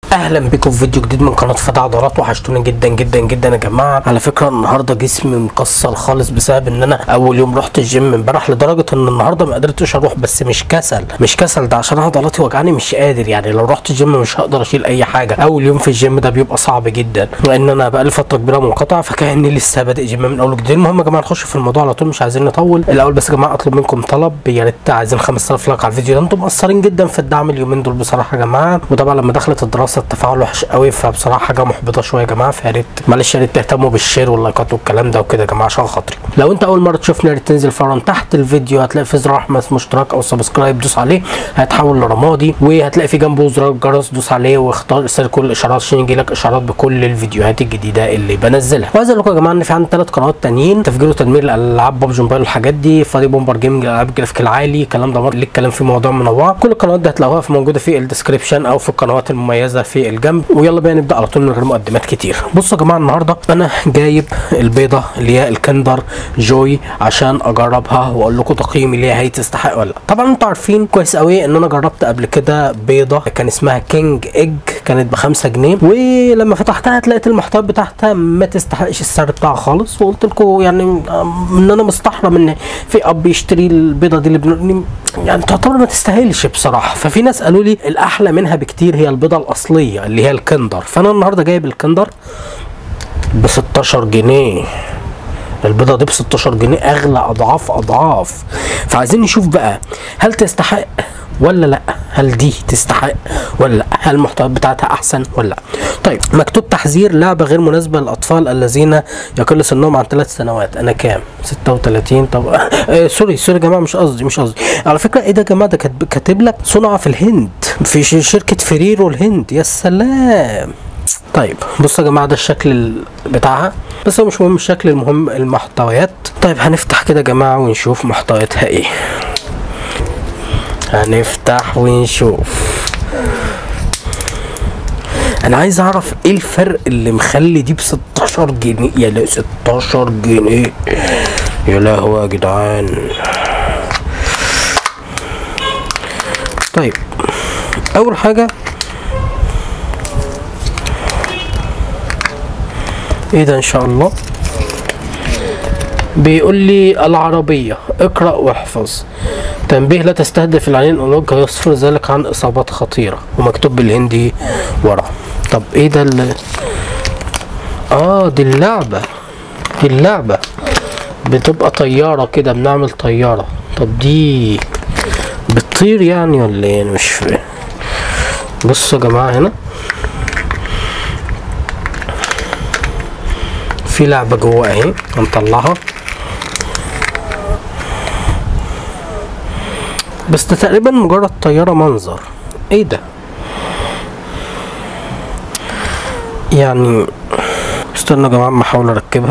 اهلا بكم في فيديو جديد من قناه فتح عضلات وحشتوني جدا جدا جدا يا جماعه على فكره النهارده جسمي مكسر خالص بسبب ان انا اول يوم رحت الجيم امبارح لدرجه ان النهارده ما قدرتش اروح بس مش كسل مش كسل ده عشان عضلاتي وجعاني مش قادر يعني لو رحت الجيم مش هقدر اشيل اي حاجه اول يوم في الجيم ده بيبقى صعب جدا لان انا بقالي فتره كبيره منقطع فكاني لسه بادئ جيم من اول وجديد المهم يا جماعه نخش في الموضوع على طول مش عايزين نطول الاول بس يا جماعه اطلب منكم طلب يا ريت عايزين 5000 لايك على الفيديو ده انتم مقصرين جدا في الدعم اليومين دول بصراحه يا جماعه وطبعا لما دخلت الدراسه التفاعل وحش قوي فبصراحه حاجه محبطه شويه يا جماعه فيا ريت معلش يا ريت تهتموا بالشير واللايكات والكلام ده وكده يا جماعه عشان خاطري لو انت اول مره تشوفني يا ريت تنزل فورا تحت الفيديو هتلاقي في زرار احمر اسمه اشتراك او سبسكرايب دوس عليه هيتحول لرمادي وهتلاقي في جنبه زرار الجرس دوس عليه واختار ارسال كل الاشارات عشان يجي لك اشارات بكل الفيديوهات الجديده اللي بنزلها وعايز اقول لكم يا جماعه ان في عندي ثلاث قنوات تانيين تفجير وتدمير الالعاب ببجي موبايل والحاجات دي فادي بومبر جيمنج الالعاب الجرافيك العالي الكلام ده اللي اتكلم فيه موضوع منوع كل القنوات دي هتلاقوها في موجوده في الديسكربشن او في القنوات المميزه في الجنب ويلا بينا نبدا على طول من غير مقدمات كتير بصوا يا جماعه النهارده انا جايب البيضه اللي هي الكندر جوي عشان اجربها واقول لكم تقييمي ليها هي تستحق ولا لا طبعا انتوا عارفين كويس قوي ان انا جربت قبل كده بيضه كان اسمها كينج ايج كانت ب 5 جنيه ولما فتحتها لقيت المحتوى بتاعتها ما تستحقش السعر بتاعها خالص وقلت لكم يعني ان انا مستحرم ان في اب يشتري البيضه دي اللي بن... يعني تعتبر ما تستاهلش بصراحه ففي ناس قالوا لي الاحلى منها بكتير هي البيضه الاصليه اللي هي الكندر فانا النهارده جايب الكندر ب 16 جنيه البيضه دي ب 16 جنيه اغلى اضعاف اضعاف فعايزين نشوف بقى هل تستحق ولا لا هل دي تستحق ولا لا هل المحتوى بتاعتها احسن ولا لا طيب مكتوب تحذير لعبه غير مناسبه للاطفال الذين يقل سنهم عن ثلاث سنوات انا كام 36 طب آه سوري سوري يا جماعه مش قصدي مش قصدي على فكره ايه ده يا جماعه ده كاتب لك صنع في الهند في شركه فريرو الهند يا سلام طيب بصوا يا جماعه ده الشكل بتاعها بس هو مش مهم الشكل المهم المحتويات طيب هنفتح كده يا جماعه ونشوف محتوياتها ايه هنفتح ونشوف انا عايز اعرف ايه الفرق اللي مخلي دي ب 16 جنيه يا لا 16 جنيه يا لهوي يا جدعان طيب اول حاجه ايه ده ان شاء الله بيقول لي العربية اقرأ واحفظ تنبيه لا تستهدف العينين الأنوج يصفر ذلك عن إصابات خطيرة ومكتوب بالهندي ورا طب ايه ده اللي اه دي اللعبة دي اللعبة بتبقى طيارة كده بنعمل طيارة طب دي بتطير يعني ولا ايه انا مش فاهم بصوا يا جماعة هنا في لعبة جوه اهي هنطلعها بس ده تقريبا مجرد طيارة منظر ايه ده يعني استنى يا جماعة احاول اركبها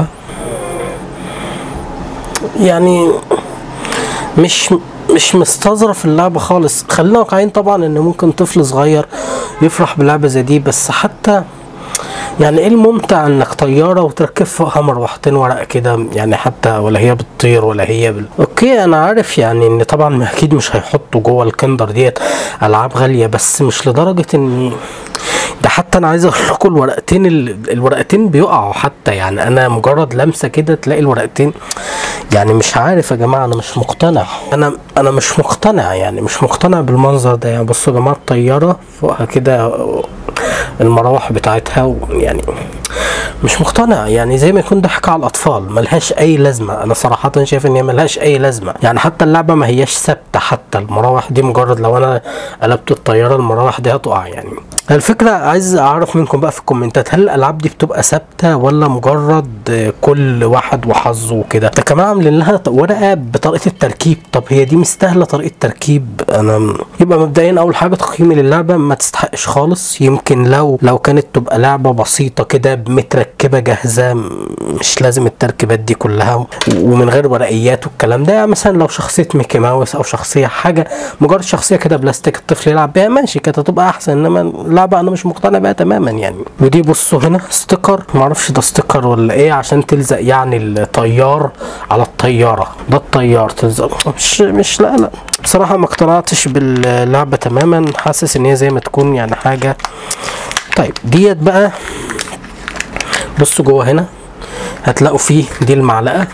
يعني مش مش مستظرف اللعبة خالص خلينا واقعيين طبعا ان ممكن طفل صغير يفرح بلعبة زي دي بس حتى يعني ايه الممتع انك طياره وتركب فوقها مروحتين ورق كده يعني حتى ولا هي بتطير ولا هي بال... اوكي انا عارف يعني ان طبعا اكيد مش هيحطوا جوه الكندر ديت العاب غاليه بس مش لدرجه ان ده حتى انا عايز اقول لكم الورقتين ال... الورقتين بيقعوا حتى يعني انا مجرد لمسه كده تلاقي الورقتين يعني مش عارف يا جماعه انا مش مقتنع انا انا مش مقتنع يعني مش مقتنع بالمنظر ده يعني بصوا يا جماعه الطياره فوقها كده المراوح بتاعتها يعني مش مقتنع يعني زي ما يكون ضحك على الاطفال ملهاش اي لازمه انا صراحه شايف ان هي ملهاش اي لازمه يعني حتى اللعبه ما هياش ثابته حتى المراوح دي مجرد لو انا قلبت الطياره المراوح دي هتقع يعني الفكرة عايز اعرف منكم بقى في الكومنتات هل الالعاب دي بتبقى ثابتة ولا مجرد كل واحد وحظه وكده ده كمان عاملين لها ورقة بطريقة التركيب طب هي دي مستاهلة طريقة تركيب انا يبقى مبدئيا اول حاجة تقييمي للعبة ما تستحقش خالص يمكن لو لو كانت تبقى لعبة بسيطة كده متركبة جاهزة مش لازم التركيبات دي كلها ومن غير ورقيات والكلام ده يعني مثلا لو شخصية ميكي ماوس او شخصية حاجة مجرد شخصية كده بلاستيك الطفل يلعب بيها ماشي كانت هتبقى احسن انما لعبه انا مش مقتنع بيها تماما يعني ودي بصوا هنا ستيكر معرفش ده ستيكر ولا ايه عشان تلزق يعني الطيار على الطياره ده الطيار تلزق مش مش لا لا بصراحه ما اقتنعتش باللعبه تماما حاسس ان هي زي ما تكون يعني حاجه طيب ديت بقى بصوا جوه هنا هتلاقوا فيه دي المعلقه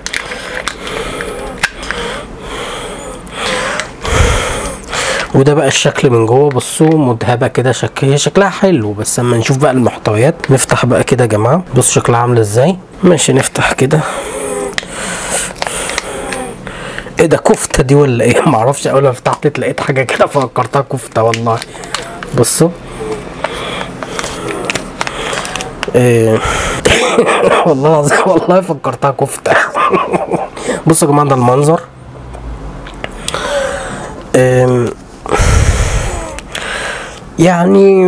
وده بقى الشكل من جوه بصوا مذهبه كده شكل هي شكلها حلو بس اما نشوف بقى المحتويات نفتح بقى كده يا جماعه بصوا شكلها عامل ازاي ماشي نفتح كده ايه ده كفته دي ولا ايه معرفش اول ما فتحت لقيت حاجه كده فكرتها كفته والله بصوا إيه والله العظيم والله فكرتها كفته بصوا يا جماعه ده المنظر إيه يعني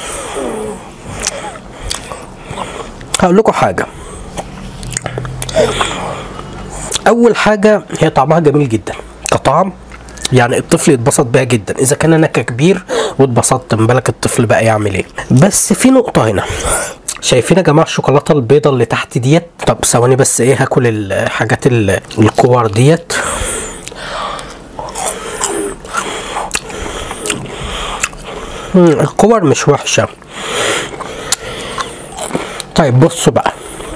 هقول لكم حاجه اول حاجه هي طعمها جميل جدا كطعم يعني الطفل يتبسط بيها جدا اذا كان انا ككبير واتبسطت من بالك الطفل بقى يعمل ايه بس في نقطه هنا شايفين يا جماعه الشوكولاته البيضه اللي تحت ديت طب ثواني بس ايه هاكل الحاجات ال- الكور ديت مم، الكور مش وحشه طيب بصوا بقى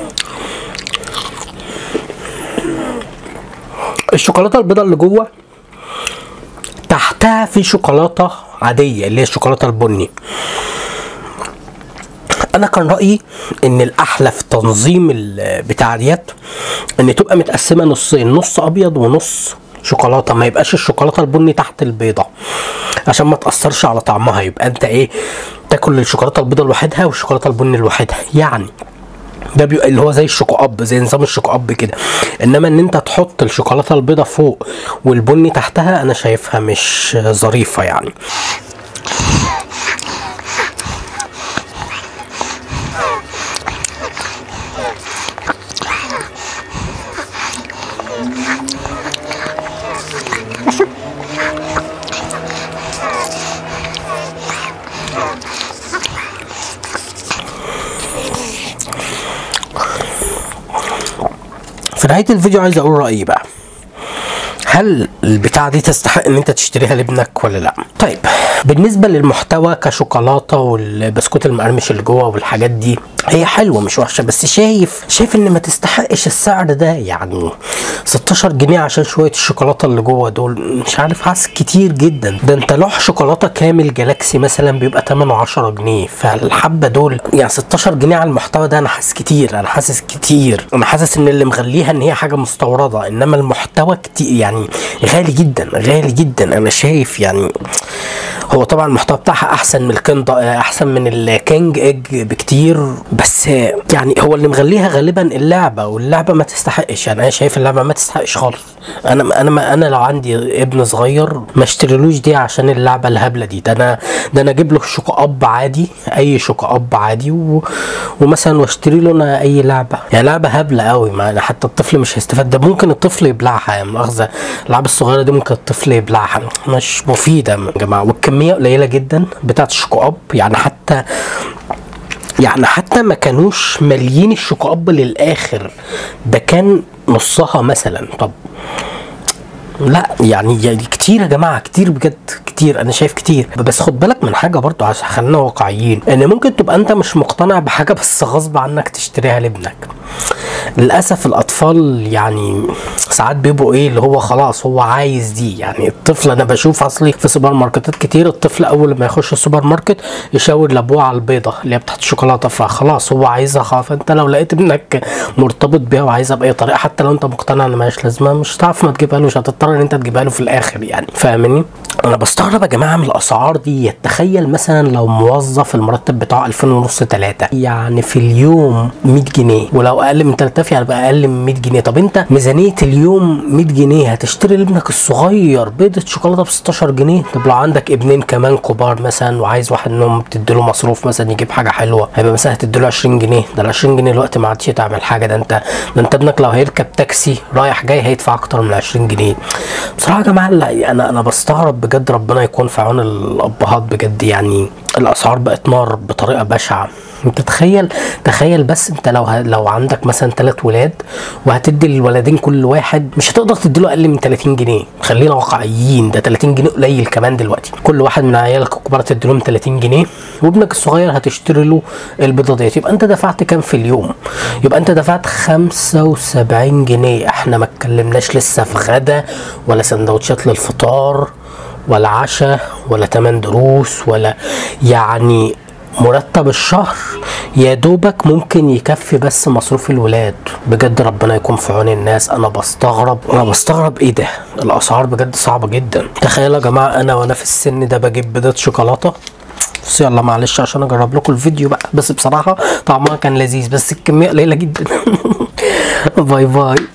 الشوكولاته البيضاء اللي جوه تحتها في شوكولاته عاديه اللي هي الشوكولاته البني انا كان رايي ان الاحلى في تنظيم ال- بتاع ديت ان تبقى متقسمه نصين نص ابيض ونص شوكولاته ما يبقاش الشوكولاته البني تحت البيضه عشان ما تاثرش على طعمها يبقى انت ايه تاكل الشوكولاته البيضاء لوحدها والشوكولاته البني لوحدها يعني ده بيبقى اللي هو زي الشوكو اب زي نظام الشوكو اب كده انما ان انت تحط الشوكولاته البيضاء فوق والبني تحتها انا شايفها مش ظريفه يعني في نهايه الفيديو عايز اقول رايي بقى هل البتاعة دي تستحق ان انت تشتريها لابنك ولا لا طيب بالنسبة للمحتوى كشوكولاتة والبسكوت المقرمش اللي جوه والحاجات دي هي حلوة مش وحشة بس شايف شايف ان ما تستحقش السعر ده يعني 16 جنيه عشان شوية الشوكولاتة اللي جوه دول مش عارف حاسس كتير جدا ده انت لوح شوكولاتة كامل جالاكسي مثلا بيبقى 8 10 جنيه فالحبة دول يعني 16 جنيه على المحتوى ده انا حاسس كتير انا حاسس كتير انا حاسس ان اللي مغليها ان هي حاجة مستوردة انما المحتوى كتير يعني غالي جدا غالي جدا انا شايف يعني هو طبعا المحتوى بتاعها احسن من الكند احسن من الكينج ايج بكتير بس يعني هو اللي مغليها غالبا اللعبه واللعبه ما تستحقش يعني انا شايف اللعبه ما تستحقش خالص انا انا ما انا لو عندي ابن صغير ما اشتريلوش دي عشان اللعبه الهبله دي ده انا ده انا اجيب له شوكو اب عادي اي شوكو اب عادي و... ومثلا واشتري له انا اي لعبه يعني لعبه هبله قوي ما أنا حتى الطفل مش هيستفاد ده ممكن الطفل يبلعها يا مؤاخذه الالعاب الصغيره دي ممكن الطفل يبلعها مش مفيده يا جماعه والكميه قليله جدا بتاعت الشوكو اب يعني حتى يعني حتى ما كانوش ماليين الشوكو اب للاخر ده كان نصها مثلا طب لا يعني يعني كتير يا جماعه كتير بجد كتير انا شايف كتير بس خد بالك من حاجه برضو عشان خلينا واقعيين ان ممكن تبقى انت مش مقتنع بحاجه بس غصب عنك تشتريها لابنك للاسف الاطفال يعني ساعات بيبقوا ايه اللي هو خلاص هو عايز دي يعني الطفل انا بشوف اصلي في سوبر ماركتات كتير الطفل اول ما يخش السوبر ماركت يشاور لابوه على البيضه اللي هي بتاعت الشوكولاته فخلاص هو عايزها خلاص فانت لو لقيت ابنك مرتبط بيها وعايزها باي طريقه حتى لو انت مقتنع ان مالهاش لازمه مش هتعرف ما تجيبها له مش هتضطر ان انت تجيبها له في الاخر يعني فاهمني انا بستغرب يا جماعه من الاسعار دي تخيل مثلا لو موظف المرتب بتاعه 2000 ونص 3 يعني في اليوم 100 جنيه ولو اقل من 3000 يعني بقى اقل من 100 جنيه طب انت ميزانيه اليوم 100 جنيه هتشتري لابنك الصغير بيضه شوكولاته ب 16 جنيه طب لو عندك ابنين كمان كبار مثلا وعايز واحد منهم تديله مصروف مثلا يجيب حاجه حلوه هيبقى مثلا هتديله 20 جنيه ده ال 20 جنيه الوقت ما عادش تعمل حاجه ده انت ده انت ابنك لو هيركب تاكسي رايح جاي هيدفع اكتر من 20 جنيه بصراحه يا جماعه لا انا انا بستغرب بجد ربنا يكون في عون الابهات بجد يعني الاسعار بقت نار بطريقه بشعه انت تخيل تخيل بس انت لو ه... لو عندك مثلا ثلاث ولاد وهتدي للولدين كل واحد مش هتقدر تديله اقل من 30 جنيه خلينا واقعيين ده 30 جنيه قليل كمان دلوقتي كل واحد من عيالك الكبار تدي لهم 30 جنيه وابنك الصغير هتشتري له البيضه ديت يبقى انت دفعت كام في اليوم يبقى انت دفعت 75 جنيه احنا ما اتكلمناش لسه في غدا ولا سندوتشات للفطار ولا عشاء ولا تمن دروس ولا يعني مرتب الشهر يا دوبك ممكن يكفي بس مصروف الولاد بجد ربنا يكون في عون الناس انا بستغرب انا بستغرب ايه ده الاسعار بجد صعبه جدا تخيلوا يا جماعه انا وانا في السن ده بجيب بيضه شوكولاته بس يلا معلش عشان اجرب لكم الفيديو بقى بس بصراحه طعمها كان لذيذ بس الكميه قليله جدا باي باي